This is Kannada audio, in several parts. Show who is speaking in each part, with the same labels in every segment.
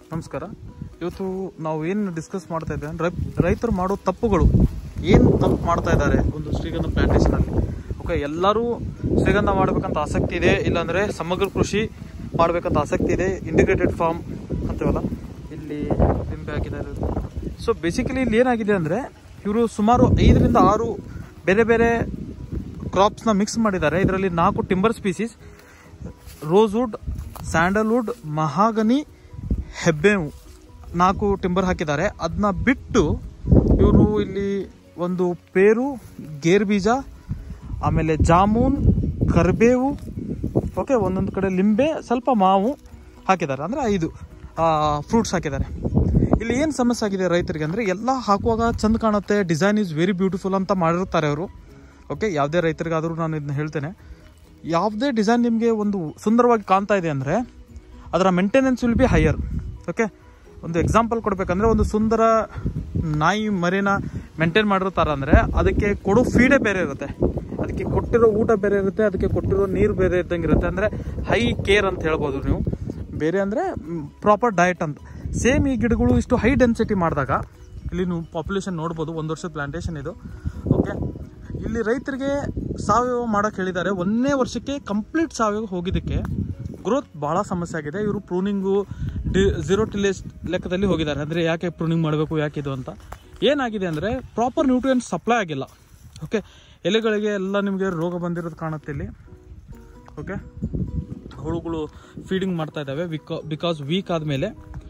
Speaker 1: ನಮಸ್ಕಾರ ಇವತ್ತು ನಾವು ಏನು ಡಿಸ್ಕಸ್ ಮಾಡ್ತಾ ಇದ್ದೇವೆ ಅಂದ್ರೆ ರೈತರು ಮಾಡೋ ತಪ್ಪುಗಳು ಏನು ತಪ್ಪು ಮಾಡ್ತಾ ಇದ್ದಾರೆ ಒಂದು ಶ್ರೀಗಂಧ ಪ್ಲಾಂಟೇಶನಲ್ಲಿ ಓಕೆ ಎಲ್ಲರೂ ಶ್ರೀಗಂಧ ಮಾಡಬೇಕಂತ ಆಸಕ್ತಿ ಇದೆ ಇಲ್ಲಾಂದರೆ ಸಮಗ್ರ ಕೃಷಿ ಮಾಡಬೇಕಂತ ಆಸಕ್ತಿ ಇದೆ ಇಂಟಿಗ್ರೇಟೆಡ್ ಫಾರ್ಮ್ ಅಂತೀವಲ್ಲ ಇಲ್ಲಿ ಲಿಂಬೆ ಹಾಕಿದ್ದಾರೆ ಸೊ ಬೇಸಿಕಲಿ ಇಲ್ಲಿ ಏನಾಗಿದೆ ಅಂದರೆ ಇವರು ಸುಮಾರು ಐದರಿಂದ ಆರು ಬೇರೆ ಬೇರೆ ಕ್ರಾಪ್ಸ್ನ ಮಿಕ್ಸ್ ಮಾಡಿದ್ದಾರೆ ಇದರಲ್ಲಿ ನಾಲ್ಕು timber species rosewood sandalwood mahogany ಹೆಬ್ಬೇವು ನಾಲ್ಕು ಟಿಂಬರ್ ಹಾಕಿದ್ದಾರೆ ಅದನ್ನ ಬಿಟ್ಟು ಇವರು ಇಲ್ಲಿ ಒಂದು ಪೇರು ಗೇರ್ ಬೀಜ ಆಮೇಲೆ ಜಾಮೂನ್ ಕರಿಬೇವು ಓಕೆ ಒಂದೊಂದು ಕಡೆ ಲಿಂಬೆ ಸ್ವಲ್ಪ ಮಾವು ಹಾಕಿದ್ದಾರೆ ಅಂದರೆ ಐದು ಫ್ರೂಟ್ಸ್ ಹಾಕಿದ್ದಾರೆ ಇಲ್ಲಿ ಏನು ಸಮಸ್ಯೆ ಆಗಿದೆ ರೈತರಿಗೆ ಅಂದರೆ ಎಲ್ಲ ಹಾಕುವಾಗ ಚಂದ ಕಾಣುತ್ತೆ ಡಿಸೈನ್ ಈಸ್ ವೆರಿ ಬ್ಯೂಟಿಫುಲ್ ಅಂತ ಮಾಡಿರ್ತಾರೆ ಅವರು ಓಕೆ ಯಾವುದೇ ರೈತರಿಗಾದರೂ ನಾನು ಇದನ್ನ ಹೇಳ್ತೇನೆ ಯಾವುದೇ ಡಿಸೈನ್ ನಿಮಗೆ ಒಂದು ಸುಂದರವಾಗಿ ಕಾಣ್ತಾ ಇದೆ ಅಂದರೆ ಅದರ maintenance will be higher okay ಒಂದು ಎಕ್ಸಾಂಪಲ್ ಕೊಡಬೇಕಂದ್ರೆ ಒಂದು ಸುಂದರ ನಾಯಿ ಮರಿನ ಮೇಂಟೈನ್ ಮಾಡಿರ್ತಾರೆ ಅಂದರೆ ಅದಕ್ಕೆ ಕೊಡೋ ಫೀಡೇ ಬೇರೆ ಇರುತ್ತೆ ಅದಕ್ಕೆ ಕೊಟ್ಟಿರೋ ಊಟ ಬೇರೆ ಇರುತ್ತೆ ಅದಕ್ಕೆ ಕೊಟ್ಟಿರೋ ನೀರು ಬೇರೆ ಇದ್ದಂಗೆ ಇರುತ್ತೆ ಅಂದರೆ ಹೈ ಕೇರ್ ಅಂತ ಹೇಳ್ಬೋದು ನೀವು ಬೇರೆ ಅಂದರೆ ಪ್ರಾಪರ್ ಡಯಟ್ ಅಂತ ಸೇಮ್ ಈ ಗಿಡಗಳು ಇಷ್ಟು ಹೈ ಡೆನ್ಸಿಟಿ ಮಾಡಿದಾಗ ಇಲ್ಲಿ ನೀವು ಪಾಪ್ಯುಲೇಷನ್ ನೋಡ್ಬೋದು ಒಂದು ವರ್ಷದ ಪ್ಲಾಂಟೇಶನ್ ಇದು ಓಕೆ ಇಲ್ಲಿ ರೈತರಿಗೆ ಸಾವಯವ ಮಾಡೋಕೆ ಹೇಳಿದ್ದಾರೆ ಒಂದನೇ ವರ್ಷಕ್ಕೆ ಕಂಪ್ಲೀಟ್ ಸಾವಯವ ಹೋಗಿದ್ದಕ್ಕೆ ಗ್ರೋತ್ ಭಾಳ ಸಮಸ್ಯೆ ಆಗಿದೆ ಇವರು ಪ್ರೂನಿಂಗು ಡಿ ಝೀರೋ ಟಿಲೇಸ್ ಲೆಕ್ಕದಲ್ಲಿ ಹೋಗಿದ್ದಾರೆ ಅಂದರೆ ಯಾಕೆ ಪ್ರೂನಿಂಗ್ ಮಾಡಬೇಕು ಯಾಕೆ ಇದು ಅಂತ ಏನಾಗಿದೆ ಅಂದರೆ ಪ್ರಾಪರ್ ನ್ಯೂಟ್ರಿಯೆಂಟ್ಸ್ ಸಪ್ಲೈ ಆಗಿಲ್ಲ ಓಕೆ ಎಲೆಗಳಿಗೆ ಎಲ್ಲ ನಿಮಗೆ ರೋಗ ಬಂದಿರೋದು ಕಾಣುತ್ತೆ ಇಲ್ಲಿ ಓಕೆ ಹುಳುಗಳು ಫೀಡಿಂಗ್ ಮಾಡ್ತಾ ಇದ್ದಾವೆ ಬಿಕಾ ಬಿಕಾಸ್ ವೀಕ್ ಆದಮೇಲೆ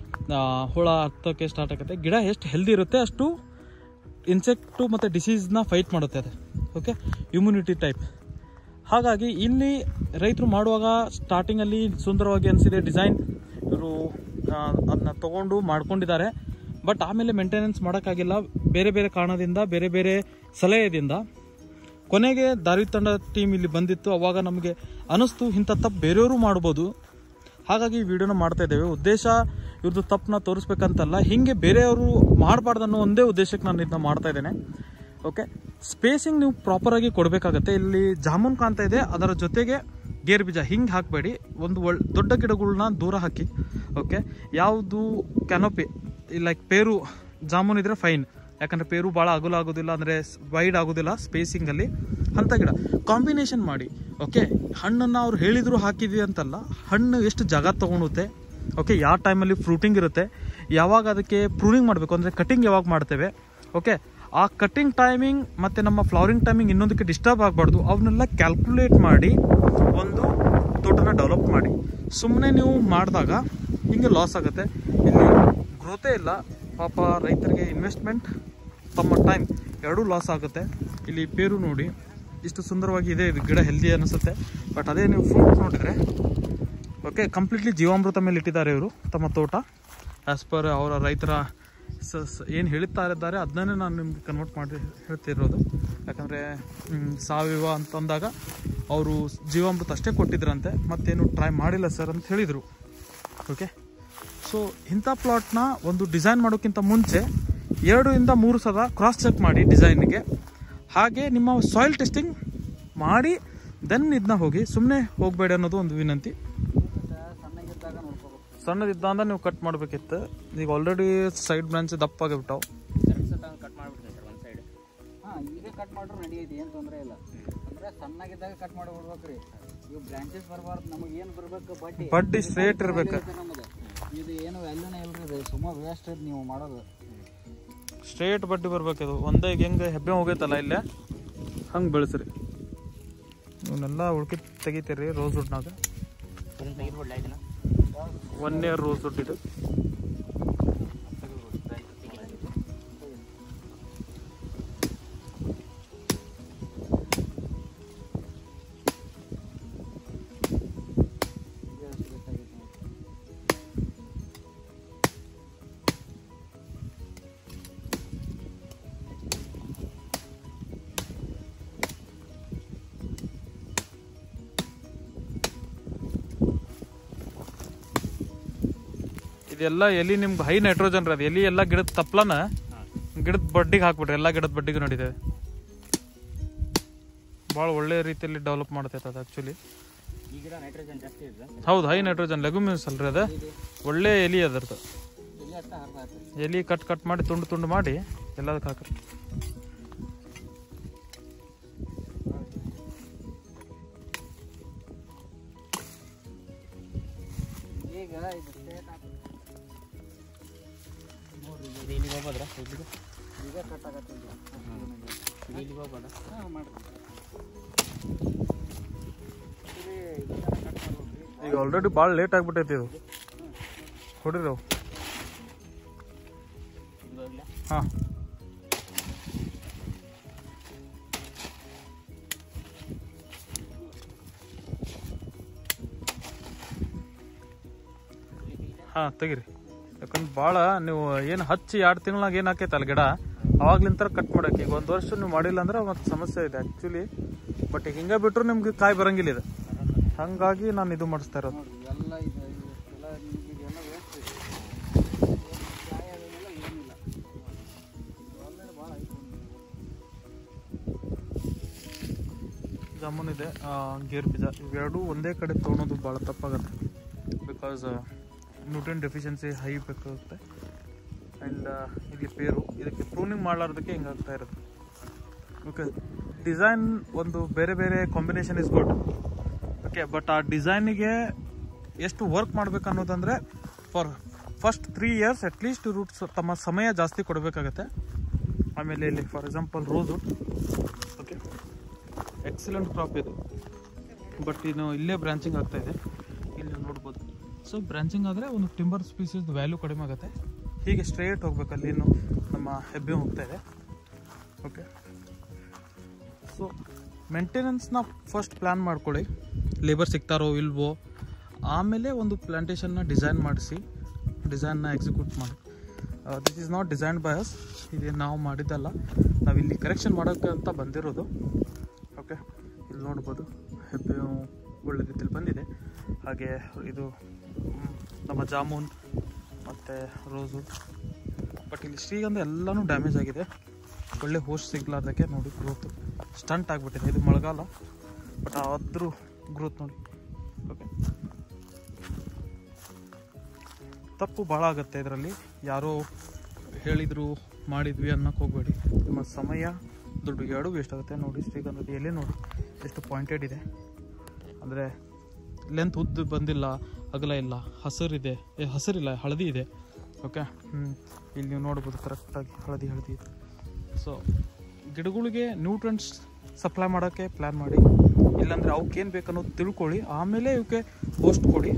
Speaker 1: ಹುಳ ಹತ್ತೋಕ್ಕೆ ಸ್ಟಾರ್ಟ್ ಆಗುತ್ತೆ ಗಿಡ ಎಷ್ಟು ಹೆಲ್ದಿ ಇರುತ್ತೆ ಅಷ್ಟು ಇನ್ಸೆಕ್ಟು ಮತ್ತು ಡಿಸೀಸ್ನ ಫೈಟ್ ಮಾಡುತ್ತೆ ಅದು ಓಕೆ ಇಮ್ಯುನಿಟಿ ಟೈಪ್ ಹಾಗಾಗಿ ಇಲ್ಲಿ ರೈತರು ಮಾಡುವಾಗ ಸ್ಟಾರ್ಟಿಂಗಲ್ಲಿ ಸುಂದರವಾಗಿ ಅನಿಸಿದೆ ಡಿಸೈನ್ ಇವರು ಅದನ್ನ ತಗೊಂಡು ಮಾಡ್ಕೊಂಡಿದ್ದಾರೆ ಬಟ್ ಆಮೇಲೆ ಮೇಂಟೆನೆನ್ಸ್ ಮಾಡೋಕ್ಕಾಗಿಲ್ಲ ಬೇರೆ ಬೇರೆ ಕಾರಣದಿಂದ ಬೇರೆ ಬೇರೆ ಸಲಹೆಯಿಂದ ಕೊನೆಗೆ ದಾರಿ ತಂಡ ಟೀಮ್ ಇಲ್ಲಿ ಬಂದಿತ್ತು ಅವಾಗ ನಮಗೆ ಅನಿಸ್ತು ಇಂಥ ತಪ್ಪು ಬೇರೆಯವರು ಮಾಡ್ಬೋದು ಹಾಗಾಗಿ ಈ ವಿಡಿಯೋನ ಮಾಡ್ತಾ ಇದ್ದೇವೆ ಉದ್ದೇಶ ಇವ್ರದ್ದು ತಪ್ಪನ್ನ ತೋರಿಸ್ಬೇಕಂತಲ್ಲ ಹಿಂಗೆ ಬೇರೆಯವರು ಮಾಡಬಾರ್ದು ಅನ್ನೋ ಒಂದೇ ಉದ್ದೇಶಕ್ಕೆ ನಾನು ಇದನ್ನ ಮಾಡ್ತಾ ಇದ್ದೇನೆ ಓಕೆ ಸ್ಪೇಸಿಂಗ್ ನೀವು ಪ್ರಾಪರಾಗಿ ಕೊಡಬೇಕಾಗತ್ತೆ ಇಲ್ಲಿ ಜಾಮೂನ್ ಕಾಣ್ತಾ ಇದೆ ಅದರ ಜೊತೆಗೆ ಗೇರ್ ಬೀಜ ಹಿಂಗೆ ಹಾಕಬೇಡಿ ಒಂದು ಒಳ್ ದೊಡ್ಡ ಗಿಡಗಳನ್ನ ದೂರ ಹಾಕಿ ಓಕೆ ಯಾವುದು ಕ್ಯಾನೋಪಿ ಲೈಕ್ ಪೇರು ಜಾಮೂನ್ ಇದ್ರೆ ಫೈನ್ ಯಾಕಂದರೆ ಪೇರು ಭಾಳ ಅಗಲ ಆಗೋದಿಲ್ಲ ಅಂದರೆ ವೈಡ್ ಆಗೋದಿಲ್ಲ ಸ್ಪೇಸಿಂಗಲ್ಲಿ ಅಂಥ ಗಿಡ ಕಾಂಬಿನೇಷನ್ ಮಾಡಿ ಓಕೆ ಹಣ್ಣನ್ನು ಅವ್ರು ಹೇಳಿದ್ರು ಹಾಕಿದ್ವಿ ಅಂತಲ್ಲ ಹಣ್ಣು ಎಷ್ಟು ಜಾಗ ತೊಗೊಳುತ್ತೆ ಓಕೆ ಯಾವ ಟೈಮಲ್ಲಿ ಫ್ರೂಟಿಂಗ್ ಇರುತ್ತೆ ಯಾವಾಗ ಅದಕ್ಕೆ ಪ್ರೂನಿಂಗ್ ಮಾಡಬೇಕು ಅಂದರೆ ಕಟಿಂಗ್ ಯಾವಾಗ ಮಾಡ್ತೇವೆ ಓಕೆ ಆ ಕಟಿಂಗ್ ಟೈಮಿಂಗ್ ಮತ್ತು ನಮ್ಮ ಫ್ಲವರಿಂಗ್ ಟೈಮಿಂಗ್ ಇನ್ನೊಂದಕ್ಕೆ ಡಿಸ್ಟರ್ಬ್ ಆಗಬಾರ್ದು ಅವನ್ನೆಲ್ಲ ಕ್ಯಾಲ್ಕುಲೇಟ್ ಮಾಡಿ ಒಂದು ತೋಟನ ಡೆವಲಪ್ ಮಾಡಿ ಸುಮ್ಮನೆ ನೀವು ಮಾಡಿದಾಗ ಹಿಂಗೆ ಲಾಸ್ ಆಗುತ್ತೆ ಇಲ್ಲಿ ಗ್ರೋತೇ ಇಲ್ಲ ಪಾಪ ರೈತರಿಗೆ ಇನ್ವೆಸ್ಟ್ಮೆಂಟ್ ತಮ್ಮ ಟೈಮ್ ಎರಡೂ ಲಾಸ್ ಆಗುತ್ತೆ ಇಲ್ಲಿ ಪೇರು ನೋಡಿ ಇಷ್ಟು ಸುಂದರವಾಗಿ ಇದೆ ಇದು ಗಿಡ ಹೆಲ್ದಿ ಅನಿಸುತ್ತೆ ಬಟ್ ಅದೇ ನೀವು ಫ್ರೂಟ್ ನೋಡಿದರೆ ಓಕೆ ಕಂಪ್ಲೀಟ್ಲಿ ಜೀವಾಮೃತ ಮೇಲೆ ಇಟ್ಟಿದ್ದಾರೆ ಇವರು ತಮ್ಮ ತೋಟ ಆ್ಯಸ್ ಪರ್ ಅವರ ರೈತರ ಸ ಏನು ಹೇಳ್ತಾ ಇದ್ದಾರೆ ಅದನ್ನೇ ನಾನು ನಿಮ್ಗೆ ಕನ್ವರ್ಟ್ ಮಾಡಿ ಹೇಳ್ತಿರೋದು ಯಾಕಂದರೆ ಸಾವಯವ ಅಂತಂದಾಗ ಅವರು ಜೀವಾಮೃತ ಅಷ್ಟೇ ಕೊಟ್ಟಿದ್ರಂತೆ ಮತ್ತೇನು ಟ್ರೈ ಮಾಡಿಲ್ಲ ಸರ್ ಅಂತ ಹೇಳಿದರು ಓಕೆ ಸೊ ಇಂಥ ಪ್ಲಾಟ್ನ ಒಂದು ಡಿಸೈನ್ ಮಾಡೋಕ್ಕಿಂತ ಮುಂಚೆ ಎರಡರಿಂದ ಮೂರು ಸಲ ಕ್ರಾಸ್ ಚೆಕ್ ಮಾಡಿ ಡಿಸೈನ್ಗೆ ಹಾಗೆ ನಿಮ್ಮ ಸಾಯಿಲ್ ಟೆಸ್ಟಿಂಗ್ ಮಾಡಿ ದೆನ್ ಇದನ್ನ ಹೋಗಿ ಸುಮ್ಮನೆ ಹೋಗಬೇಡಿ ಅನ್ನೋದು ಒಂದು ವಿನಂತಿ
Speaker 2: ಸಣ್ಣಗಿದ್ದಾಗ ನೋಡ್ಕೋಬೇಕು
Speaker 1: ಸಣ್ಣದಿದ್ದಾಗ ನೀವು ಕಟ್ ಮಾಡಬೇಕಿತ್ತು ಈಗ ಆಲ್ರೆಡಿ ಸೈಡ್ ಬ್ರಾಂಚ್ ದಪ್ಪ ಆಗಿಬಿಟ್ಟಾವು
Speaker 2: ಎರಡು ಸತ ಕಟ್ ಮಾಡ್ಬಿಡ್ತೀನಿ ಸರ್ ಒಂದು ಸೈಡ್ ಹಾಂ ಈಗ ಕಟ್ ಮಾಡ್ರು ನಡೆಯೈತಿ ಏನು ತೊಂದರೆ ಇಲ್ಲ ಅಂದರೆ ಸಣ್ಣಗಿದ್ದಾಗ ಕಟ್ ಮಾಡಿ ಬಿಡ್ಬೇಕ್ರಿ ಇವು ಬ್ರಾಂಚಸ್ ಬರಬಾರ್ದು ನಮಗೆ ಏನು ಬರಬೇಕು ಬಡ್ಡಿ
Speaker 1: ಬಡ್ಡಿ ಸ್ಟ್ರೇಟ್ ಇರ್ಬೇಕು
Speaker 2: ನಮ್ಮದು ಇದು ಏನು ವ್ಯಾಲ್ಯೂನೇ ಇಲ್ರಿ ಇದು ಸುಮ್ಮ ವೇಸ್ಟ್ ನೀವು ಮಾಡೋದು
Speaker 1: ಸ್ಟ್ರೇಟ್ ಬಡ್ಡಿ ಬರ್ಬೇಕದು ಒಂದೇ ಈಗ ಹೆಂಗೆ ಹೆಬ್ಬೆ ಹೋಗೈತಲ್ಲ ಇಲ್ಲೇ ಹಂಗೆ ಬೆಳೆಸ್ರಿ ಇವನ್ನೆಲ್ಲ ಉಳ್ಕಿ ತೆಗಿತೀರಿ ರೋಸ್ ವುಡ್ನಾಗ
Speaker 2: ಇದನ್ನ ತೆಗಿದ್ಬಿಡ್ಲ ಇದನ್ನ
Speaker 1: ಒನ್ ಇಯರ್ ರೋಸ್ ವುಡ್ ಇದು ಇದೆಲ್ಲ ಎಲಿ ನಿಮ್ಗೆ ಹೈ ನೈಟ್ರೋಜನ್ ರೀ ಅದು ಎಲಿ ಎಲ್ಲ ಗಿಡದ ತಪ್ಲನ ಗಿಡದ ಬಡ್ಡಿಗೆ ಹಾಕ್ಬಿಟ್ರಿ ಎಲ್ಲ ಗಿಡದ ಬಡ್ಡಿಗೆ ನೋಡಿದ್ದೇವೆ ಭಾಳ ಒಳ್ಳೆ ರೀತಿಯಲ್ಲಿ ಡೆವಲಪ್ ಮಾಡ್ತೈತೆ ಅದು ಆ್ಯಕ್ಚುಲಿ
Speaker 2: ಈ ಗಿಡ ನೈಟ್ರೋಜನ್ ಜಾಸ್ತಿ ಇದೆ
Speaker 1: ಹೌದು ಹೈ ನೈಟ್ರೋಜನ್ ಲೆಗುಮಿನ್ಸ್ ಅಲ್ರಿ ಅದು ಒಳ್ಳೆ ಎಲಿ ಅದರದ್ದು
Speaker 2: ಅಷ್ಟ ಅರ್ಧ ಆಗ್ತದೆ
Speaker 1: ಎಲೆ ಕಟ್ ಕಟ್ ಮಾಡಿ ತುಂಡು ತುಂಡು ಮಾಡಿ ಎಲ್ಲದಕ್ಕೆ ಹಾಕ್ರಿ
Speaker 2: ಈಗ ಇದು ಸ್ಟೇಟ್ ನೋಡ್ರಿ
Speaker 3: ಇದು ಇಲ್ಲಿಗೆ ಹೋಗ್ಬೋದ್ರಾ ಇಲ್ಲಿಗೆ
Speaker 2: ಈಗ ಕಟ್ ಆಗತ್ತಿಲ್ಲ
Speaker 3: ಇದು ಇಲ್ಲಿಗೆ ಹೋಗ್ಬೋದಾ
Speaker 2: ಹಾಂ ಮಾಡ್ರಿ ಸರಿ ಇದನ್ನ ಕಟ್ ಮಾಡ್ಬೇಕ್ರಿ
Speaker 1: ಈಗ ಆಲ್ರೆಡಿ ಭಾಳ ಲೇಟ್ ಆಗ್ಬಿಟ್ಟೈತಿ ಇದು ಹೊಡಿರಿ ಅವು
Speaker 3: ಇದು ಹೋಗ್ಲಾ
Speaker 1: ಹಾಂ ಹಾಂ ತೆಗಿರಿ ಯಾಕಂದ್ರೆ ಭಾಳ ನೀವು ಏನು ಹಚ್ಚಿ ಎರಡು ತಿಂಗಳಾಗ ಏನು ಹಾಕೈತಲ್ಲ ಗಿಡ ಅವಾಗ್ಲಿಂತರ ಕಟ್ ಮಾಡಕ್ಕೆ ಈಗ ಒಂದು ವರ್ಷ ನೀವು ಮಾಡಿಲ್ಲ ಅಂದ್ರೆ ಮತ್ತೆ ಸಮಸ್ಯೆ ಇದೆ ಆ್ಯಕ್ಚುಲಿ ಬಟ್ ಈಗ ಹಿಂಗೆ ಬಿಟ್ಟರು ನಿಮ್ಗೆ ಕಾಯಿ ಬರಂಗಿಲ್ಲ ಇದು ಹಾಗಾಗಿ ನಾನು ಇದು ಮಾಡಿಸ್ತಾ ಇರೋದು
Speaker 2: ನೋಡ್ರಿ ಎಲ್ಲ ಇದು ಎಲ್ಲ ನಿಮ್ಗೆ ಇದೆಲ್ಲ ವೇಸ್ಟ್ ಇದೆ ಗಾಯ ಅದನ್ನೆಲ್ಲ ಏನಿಲ್ಲ ಆಲ್ರೆಡಿ ಭಾಳ ಐತೆ
Speaker 1: ಜಾಮೂನ್ ಇದೆ ಆ, ಗೇರ್ ಬೀಜ ಇವೆರಡೂ ಒಂದೇ ಕಡೆ ತೊಗೊಳೋದು ಭಾಳ ತಪ್ಪಾಗುತ್ತೆ ಬಿಕಾಸ್ ನ್ಯೂಟ್ರಿಯನ್ ಡೆಫಿಷಿಯನ್ಸಿ ಹೈ ಬೇಕಾಗುತ್ತೆ ಆ್ಯಂಡ್ ಇಲ್ಲಿ ಪೇರು ಇದಕ್ಕೆ ಪ್ರೂನಿಂಗ್ ಮಾಡಲಾರ್ದಕ್ಕೆ ಹಿಂಗಾಗ್ತಾ ಇರೋದು ಓಕೆ ಡಿಸೈನ್ ಒಂದು ಬೇರೆ ಬೇರೆ combination is good okay but ಆ ಡಿಸೈನಿಗೆ ಎಷ್ಟು ವರ್ಕ್ ಮಾಡ್ಬೇಕು ಅನ್ನೋದಂದರೆ for first three years at least roots ತಮ್ಮ ಸಮಯ ಜಾಸ್ತಿ ಕೊಡಬೇಕಾಗತ್ತೆ ಆಮೇಲೆ ಇಲ್ಲಿ for example rosewood okay excellent crop ಇದು ಬಟ್ ಇನ್ನು ಇಲ್ಲೇ ಬ್ರಾಂಚಿಂಗ್ ಆಗ್ತಾ ಇದೆ ಇಲ್ಲಿ ನೋಡ್ಬೋದು ಸೊ ಬ್ರಾಂಚಿಂಗ್ ಆದರೆ ಒಂದು ಟಿಂಬರ್ ಸ್ಪೀಸಸ್ ವ್ಯಾಲ್ಯೂ ಕಡಿಮೆ ಆಗುತ್ತೆ ಹೀಗೆ ಸ್ಟ್ರೇಟ್ ಹೋಗ್ಬೇಕು ಅಲ್ಲಿ ಇನ್ನು ನಮ್ಮ ಹೆಬ್ಬೆ ಹೋಗ್ತಾ ಇದೆ ಓಕೆ ಸೊ ಮೇಂಟೆನೆನ್ಸ್ನ ಫಸ್ಟ್ ಪ್ಲ್ಯಾನ್ ಮಾಡ್ಕೊಳ್ಳಿ ಲೇಬರ್ ಸಿಗ್ತಾರೋ ಇಲ್ವೋ ಆಮೇಲೆ ಒಂದು ಪ್ಲಾಂಟೇಶನ್ನ ಡಿಸೈನ್ ಮಾಡಿಸಿ ಡಿಸೈನ್ನ ಎಕ್ಸಿಕ್ಯೂಟ್ ಮಾಡಿ this is not design by us ಇದು ನಾವು ಮಾಡಿದ್ದಲ್ಲ ನಾವು ಇಲ್ಲಿ ಕರೆಕ್ಷನ್ ಮಾಡೋಕ್ಕೆ ಅಂತ ಬಂದಿರೋದು ಓಕೆ ಇಲ್ಲಿ ನೋಡ್ಬೋದು ಹೆಬ್ಬೆ ಒಳ್ಳೆ ರೀತಿಯಲ್ಲಿ ಬಂದಿದೆ ಹಾಗೆ ಇದು ಮ್, ನಮ್ಮ ಜಾಮೂನ್ ಮತ್ತು ರೋಸು ಬಟ್ ಇಲ್ಲಿ ಶ್ರೀಗಂಧ ಎಲ್ಲನೂ ಡ್ಯಾಮೇಜ್ ಆಗಿದೆ ಒಳ್ಳೆ ಹೋಸ್ಟ್ ಸಿಗ್ಲಾರ್ದಕ್ಕೆ ನೋಡಿ ಗ್ರೋತ್ ಸ್ಟಂಟ್ ಆಗಿಬಿಟ್ಟಿದೆ ಇದು ಮಳೆಗಾಲ ಬಟ್ ಆದರೂ ಗ್ರೋತ್ ನೋಡಿ ಓಕೆ ತಪ್ಪು ಭಾಳ ಆಗುತ್ತೆ ಇದರಲ್ಲಿ ಯಾರೋ ಹೇಳಿದರು ಮಾಡಿದ್ವಿ ಅನ್ನೋಕೆ ಹೋಗಬೇಡಿ ನಿಮ್ಮ ಸಮಯ ದುಡ್ಡು ಎರಡೂ ವೇಸ್ಟ್ ಆಗುತ್ತೆ ನೋಡಿ ಶ್ರೀಗಂಧದ ಎಲೆ ನೋಡಿ ಎಷ್ಟು ಪಾಯಿಂಟೆಡ್ ಇದೆ ಅಂದರೆ ಲೆಂತ್ ಉದ್ದು ಬಂದಿಲ್ಲ ಅಗಲ ಇಲ್ಲ ಹಸಿರಿದೆ ಏ ಹಸಿರಿಲ್ಲ ಹಳದಿ ಇದೆ ಓಕೆ ಹ್ಞೂ ಇಲ್ಲಿ ನೀವು ನೋಡ್ಬೋದು ಕರೆಕ್ಟಾಗಿ ಹಳದಿ ಹಳದಿ ಇದೆ ಸೊ ಗಿಡಗಳಿಗೆ ನ್ಯೂಟ್ರೆಂಟ್ಸ್ ಸಪ್ಲೈ ಮಾಡೋಕ್ಕೆ ಪ್ಲ್ಯಾನ್ ಮಾಡಿ ಇಲ್ಲಾಂದರೆ ಅವಕ್ಕೇನು ಬೇಕನ್ನೋದು ತಿಳ್ಕೊಳ್ಳಿ ಆಮೇಲೆ ಇವಕ್ಕೆ ಹೋಸ್ಟ್ ಕೊಡಿ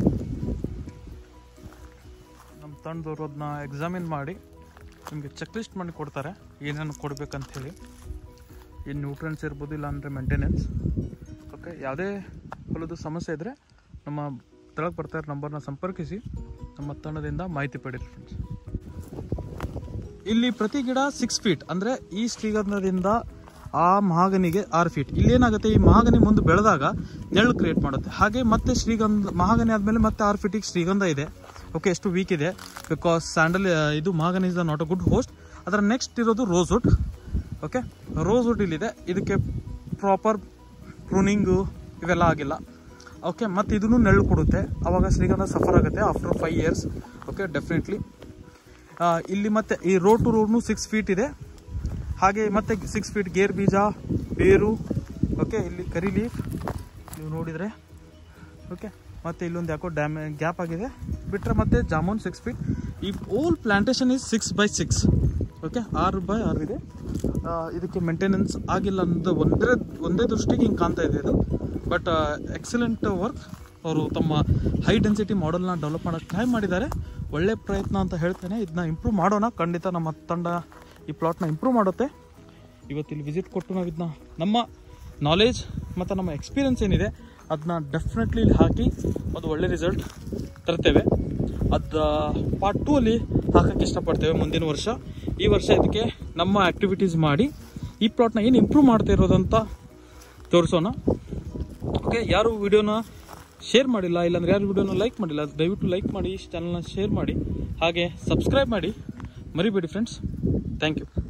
Speaker 1: ನಮ್ಮ ತಂಡದವ್ರು ಅದನ್ನ ಎಕ್ಸಾಮಿನ್ ಮಾಡಿ ನಿಮಗೆ ಚೆಕ್ ಲಿಸ್ಟ್ ಮಾಡಿ ಕೊಡ್ತಾರೆ ಏನೇನು ಕೊಡ್ಬೇಕಂತ ಹೇಳಿ ಏನು ನ್ಯೂಟ್ರೆಂಟ್ಸ್ ಇರ್ಬೋದು ಇಲ್ಲ ಅಂದರೆ ಮೇಂಟೆನೆನ್ಸ್ ಓಕೆ ಯಾವುದೇ ಹೊಲದ ಸಮಸ್ಯೆ ಇದ್ದರೆ ನಮ್ಮ ತೆಳಗೆ ಬರ್ತಾ ಇರೋ ನಂಬರ್ನ ಸಂಪರ್ಕಿಸಿ ನಮ್ಮ ತಂಡದಿಂದ ಮಾಹಿತಿ ಪಡೀರಿ ಫ್ರೆಂಡ್ಸ್ ಇಲ್ಲಿ ಪ್ರತಿ ಗಿಡ ಸಿಕ್ಸ್ ಫೀಟ್ ಅಂದರೆ ಈ ಶ್ರೀಗಂಧದಿಂದ ಆ ಮಹಾಗನಿಗೆ ಆರು ಫೀಟ್ ಇಲ್ಲೇನಾಗುತ್ತೆ ಈ ಮಹಾಗನಿ ಮುಂದೆ ಬೆಳೆದಾಗ ನೆರಳು ಕ್ರಿಯೇಟ್ ಮಾಡುತ್ತೆ ಹಾಗೆ ಮತ್ತೆ ಶ್ರೀಗಂಧ ಮಹಾಗನಿ ಆದಮೇಲೆ ಮತ್ತೆ ಆರು ಫೀಟಿಗೆ ಶ್ರೀಗಂಧ ಇದೆ ಓಕೆ ಎಷ್ಟು ವೀಕ್ ಇದೆ ಬಿಕಾಸ್ ಸ್ಯಾಂಡಲ್ ಇದು mahogany is not a good host ಅದರ ನೆಕ್ಸ್ಟ್ ಇರೋದು rosewood okay rosewood ಇಲ್ಲಿದೆ ಇದಕ್ಕೆ ಪ್ರಾಪರ್ ಪ್ರೂನಿಂಗು ಇವೆಲ್ಲ ಆಗಿಲ್ಲ ಓಕೆ ಮತ್ತು ಇದನ್ನು ನೆರಳು ಕೊಡುತ್ತೆ ಅವಾಗ ಶ್ರೀಗಂಧ ಸಫರ್ ಆಗುತ್ತೆ after five years okay definitely ಇಲ್ಲಿ ಮತ್ತೆ ಈ ರೋಡ್ ಟು ರೋಡ್ನು ಸಿಕ್ಸ್ ಫೀಟ್ ಇದೆ ಹಾಗೆ ಮತ್ತೆ ಸಿಕ್ಸ್ ಫೀಟ್ ಗೇರ್ ಬೀಜ ಬೇರು ಓಕೆ ಇಲ್ಲಿ ಕರಿ ಲೀಫ್ ನೀವು ನೋಡಿದರೆ ಓಕೆ ಮತ್ತೆ ಇಲ್ಲೊಂದು ಯಾಕೋ ಡ್ಯಾಮೇ ಗ್ಯಾಪ್ ಆಗಿದೆ ಬಿಟ್ಟರೆ ಮತ್ತೆ ಜಾಮೂನ್ ಸಿಕ್ಸ್ ಫೀಟ್ ಈ whole plantation is six by six okay ಆರು ಬೈ ಆರು ಇದೆ ಆ, ಇದಕ್ಕೆ ಮೇಂಟೆನೆನ್ಸ್ ಆಗಿಲ್ಲ ಅನ್ನೋದು ಒಂದೇ ಒಂದೇ ದೃಷ್ಟಿಗೆ ಹಿಂಗೆ ಕಾಣ್ತಾ ಇದೆ ಇದು ಬಟ್ ಎಕ್ಸಲೆಂಟ್ ವರ್ಕ್ ಅವರು ತಮ್ಮ ಹೈ ಡೆನ್ಸಿಟಿ ಮಾಡೆಲ್ನ ಡೆವಲಪ್ ಮಾಡೋಕ್ಕೆ ಟ್ರೈ ಮಾಡಿದ್ದಾರೆ ಒಳ್ಳೆ ಪ್ರಯತ್ನ ಅಂತ ಹೇಳ್ತೇನೆ ಇದನ್ನ ಇಂಪ್ರೂವ್ ಮಾಡೋಣ ಖಂಡಿತ ನಮ್ಮ ತಂಡ ಈ ಪ್ಲಾಟ್ನ ಇಂಪ್ರೂವ್ ಮಾಡುತ್ತೆ ಇವತ್ತಿಲ್ಲಿ ವಿಸಿಟ್ ಕೊಟ್ಟು ನಾವು ಇದನ್ನ ನಮ್ಮ ನಾಲೆಜ್ ಮತ್ತು ನಮ್ಮ ಎಕ್ಸ್ಪೀರಿಯನ್ಸ್ ಏನಿದೆ ಅದನ್ನ ಡೆಫಿನೆಟ್ಲಿ ಇಲ್ಲಿ ಹಾಕಿ ಒಂದು ಒಳ್ಳೆ ರಿಸಲ್ಟ್ ತರ್ತೇವೆ ಅದು ಪಾರ್ಟ್ ಟೂ ಅಲ್ಲಿ ಹಾಕಕ್ಕೆ ಇಷ್ಟಪಡ್ತೇವೆ ಮುಂದಿನ ವರ್ಷ ಈ ವರ್ಷ ಇದಕ್ಕೆ ನಮ್ಮ ಆ್ಯಕ್ಟಿವಿಟೀಸ್ ಮಾಡಿ ಈ ಪ್ಲಾಟ್ನ ಏನು ಇಂಪ್ರೂವ್ ಮಾಡ್ತಾ ಇರೋದಂತ ತೋರಿಸೋಣ ಓಕೆ ಯಾರು ವಿಡಿಯೋನ ಶೇರ್ ಮಾಡಿಲ್ಲ ಇಲ್ಲಾಂದ್ರೆ ಯಾರು ವಿಡಿಯೋನ ಲೈಕ್ ಮಾಡಿಲ್ಲ ದಯವಿಟ್ಟು ಲೈಕ್ ಮಾಡಿ ಚಾನಲ್ನ ಶೇರ್ ಮಾಡಿ ಹಾಗೆ ಸಬ್ಸ್ಕ್ರೈಬ್ ಮಾಡಿ ಮರಿಬೇಡಿ ಫ್ರೆಂಡ್ಸ್ ಥ್ಯಾಂಕ್ ಯು